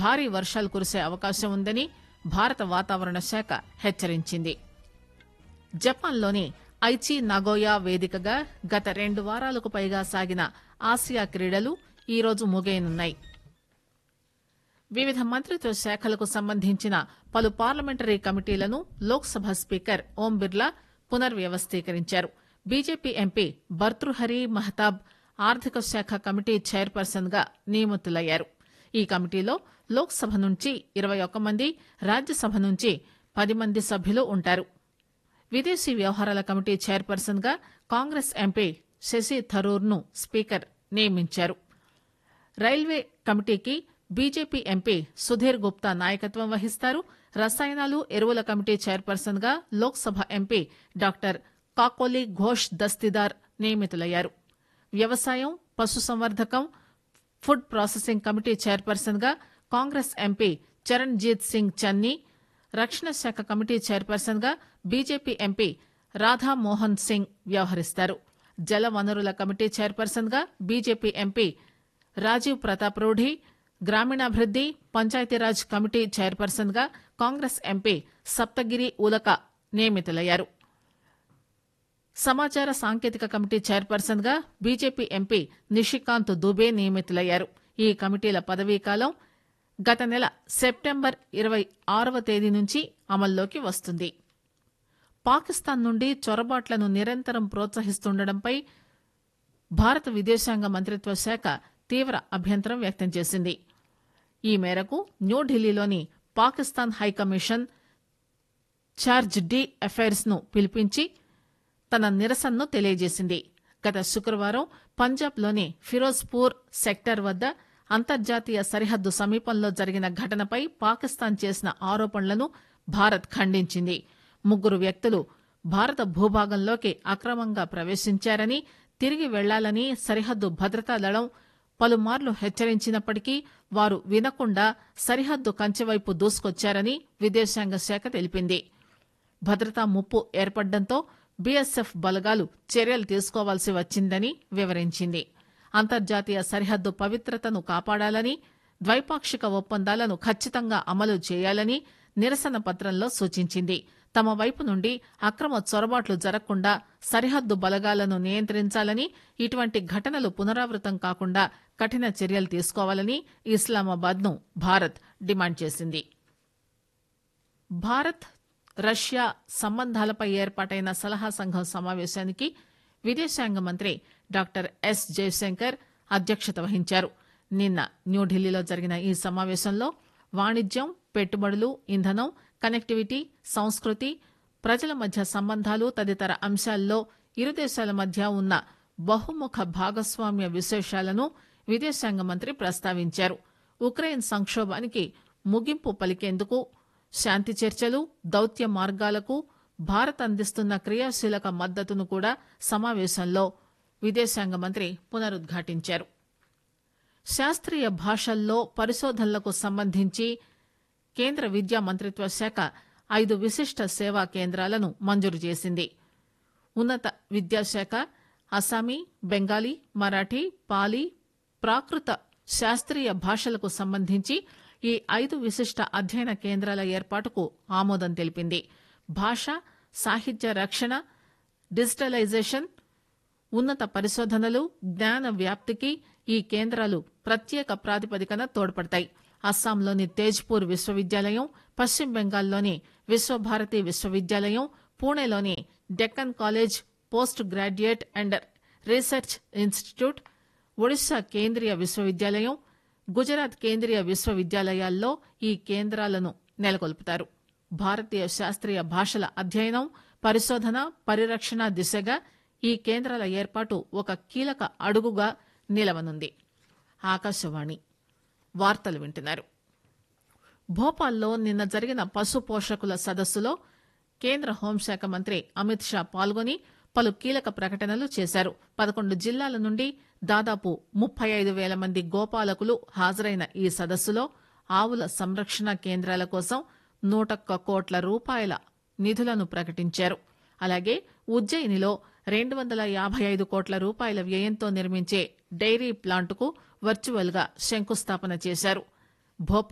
భారీ వర్షాలు కురిసే అవకాశం ఉందని భారత వాతావరణ శాఖ హెచ్చరించింది జపాన్లోని ఐచి నగోయా వేదికగా గత రెండు వారాలకు పైగా సాగిన ఆసియా క్రీడలు ఈరోజు ముగియనున్నాయి వివిధ మంత్రిత్వ శాఖలకు సంబంధించిన పలు పార్లమెంటరీ కమిటీలను లోక్సభ స్పీకర్ ఓం బిర్లా పునర్వ్యవస్థీకరించారు బీజేపీ ఎంపీ భర్తృహరి మహతాబ్ ఆర్థిక శాఖ కమిటీ చైర్పర్సన్ గా నియమితులయ్యారు ఈ కమిటీలో లోక్సభ నుంచి ఇరవై ఒక్క మంది రాజ్యసభ నుంచి పది మంది సభ్యులు ఉంటారు విదేశీ వ్యవహారాల కమిటీ చైర్పర్సన్ గా కాంగ్రెస్ ఎంపీ శశి థరూర్ ను స్పీకర్ నియమించారు రైల్వే కమిటీకి బీజేపీ ఎంపీ సుధీర్ గుప్తా నాయకత్వం వహిస్తారు రసాయనాలు ఎరువుల కమిటీ చైర్పర్సన్ గా లోక్సభ ఎంపీ డాక్టర్ కాకోలి ఘోష్ దస్తిదార్ నియమితులయ్యారు వ్యవసాయం పశుసంవర్ధకం ఫుడ్ ప్రాసెసింగ్ కమిటీ చైర్పర్సన్ గా కాంగ్రెస్ ఎంపీ చరణ్జీత్ సింగ్ చన్నీ రక్షణ శాఖ కమిటీ చైర్పర్సన్ గా బీజేపీ ఎంపీ రాధామోహన్ సింగ్ వ్యవహరిస్తారు జల వనరుల కమిటీ చైర్పర్సన్ గా బీజేపీ ఎంపీ రాజీవ్ ప్రతాప్ రూఢి గ్రామీణాభివృద్ది పంచాయతీరాజ్ కమిటీ చైర్పర్సన్ గా కాంగ్రెస్ ఎంపీ సప్తగిరి ఉలక నియమితులయ్యారు సమాచార సాంకేతిక కమిటీ చైర్పర్సన్ గా బీజేపీ ఎంపీ నిషికాంత్ దుబే నియమితులయ్యారు ఈ కమిటీల పదవీకాలం గత నెల సెప్టెంబర్ ఇరవై ఆరవ తేదీ నుంచి అమల్లోకి వస్తుంది పాకిస్తాన్ నుండి చొరబాట్లను నిరంతరం ప్రోత్సహిస్తుండటంపై భారత విదేశాంగ మంత్రిత్వ శాఖ తీవ్ర అభ్యంతరం వ్యక్తం చేసింది ఈ మేరకు న్యూఢిల్లీలోని Pakistan high commission charge d affaires ను పిలిపించి తన నిరసనను తెలియజేసింది గత శుక్రవారం పంజాబ్లోని ఫిరోజ్పూర్ సెక్టర్ వద్ద అంతర్జాతీయ సరిహద్దు సమీపంలో జరిగిన ఘటనపై పాకిస్తాన్ చేసిన ఆరోపణలను భారత్ ఖండించింది ముగ్గురు వ్యక్తులు భారత భూభాగంలోకి అక్రమంగా ప్రవేశించారని తిరిగి వెళ్లాలని సరిహద్దు భద్రతా దళం పలుమార్లు హెచ్చరించినప్పటికీ వారు వినకుండా సరిహద్దు కంచెవైపు దూసుకొచ్చారని విదేశాంగ శాఖ తెలిపింది భద్రతా ముప్పు ఏర్పడడంతో బీఎస్ఎఫ్ బలగాలు చర్యలు తీసుకోవాల్సి వచ్చిందని వివరించింది అంతర్జాతీయ సరిహద్దు పవిత్రతను కాపాడాలని ద్వైపాక్షిక ఒప్పందాలను ఖచ్చితంగా అమలు చేయాలని నిరసన పత్రంలో సూచించింది తమ వైపు నుండి అక్రమ చొరబాట్లు జరగకుండా సరిహద్దు బలగాలను నియంత్రించాలని ఇటువంటి ఘటనలు పునరావృతం కాకుండా కఠిన చర్యలు తీసుకోవాలని ఇస్లామాబాద్ ను భారత్ డిమాండ్ చేసింది భారత్ రష్యా సంబంధాలపై ఏర్పాటైన సలహా సంఘం సమావేశానికి విదేశాంగ మంత్రి డాక్టర్ ఎస్ జయశంకర్ అధ్యక్షత వహించారు నిన్న న్యూఢిల్లీలో జరిగిన ఈ సమావేశంలో వాణిజ్యం పెట్టుబడులు ఇంధనం కనెక్టివిటీ సంస్కృతి ప్రజల మధ్య సంబంధాలు తదితర అంశాల్లో ఇరు దేశాల మధ్య ఉన్న బహుముఖ భాగస్వామ్య విశేషాలను విదేశాంగ మంత్రి ప్రస్తావించారు ఉక్రెయిన్ సంక్షోభానికి ముగింపు పలికేందుకు శాంతి చర్చలు దౌత్య మార్గాలకు భారత్ అందిస్తున్న క్రియాశీలక మద్దతును కూడా సమావేశంలో విదేశాంగ మంత్రి పునరుద్ఘాటించారు శాస్త్రీయ భాషల్లో పరిశోధనలకు సంబంధించి కేంద్ర విద్యా మంత్రిత్వ శాఖ ఐదు విశిష్ట సేవా కేంద్రాలను మంజూరు చేసింది ఉన్నత విద్యాశాఖ అస్సామీ బెంగాలీ మరాఠీ పాలీ ప్రాకృత శాస్త్రీయ భాషలకు సంబంధించి ఈ ఐదు విశిష్ట అధ్యయన కేంద్రాల ఏర్పాటుకు ఆమోదం తెలిపింది భాష సాహిత్య రక్షణ డిజిటలైజేషన్ ఉన్నత పరిశోధనలు జ్ఞాన వ్యాప్తికి ఈ కేంద్రాలు ప్రత్యేక ప్రాతిపదికన తోడ్పడతాయి అస్సాంలోని తేజ్పూర్ విశ్వవిద్యాలయం పశ్చిమ బెంగాల్లోని విశ్వభారతి విశ్వవిద్యాలయం పూణేలోని Deccan college post graduate and research institute Odisha కేంద్రీయ విశ్వవిద్యాలయం గుజరాత్ కేంద్రీయ విశ్వవిద్యాలయాల్లో ఈ కేంద్రాలను నెలకొల్పుతారు భారతీయ శాస్త్రీయ భాషల అధ్యయనం పరిశోధన పరిరక్షణ దిశగా ఈ కేంద్రాల ఏర్పాటు ఒక కీలక అడుగుగా నిలవనుంది ఆకాశవాణి వార్తలు వింటున్నారు భోపాల్లో నిన్న జరిగిన పశు పోషకుల సదస్సులో కేంద్ర హోంశాఖ మంత్రి అమిత్ షా పాల్గొని పలు కీలక ప్రకటనలు చేశారు పదకొండు జిల్లాల నుండి దాదాపు ముప్పై ఐదు వేల మంది గోపాలకులు హాజరైన ఈ సదస్సులో ఆవుల సంరక్షణ కేంద్రాల కోసం నూటొక్క కోట్ల రూపాయల నిధులను ప్రకటించారు అలాగే ఉజ్జయినిలో రెండు వందల యాభై ఐదు కోట్ల రూపాయల వ్యయంతో నిర్మించే డైరీ ప్లాంటుకు వర్చువల్ గా శంకుస్థాపన చేశారు భోపాల్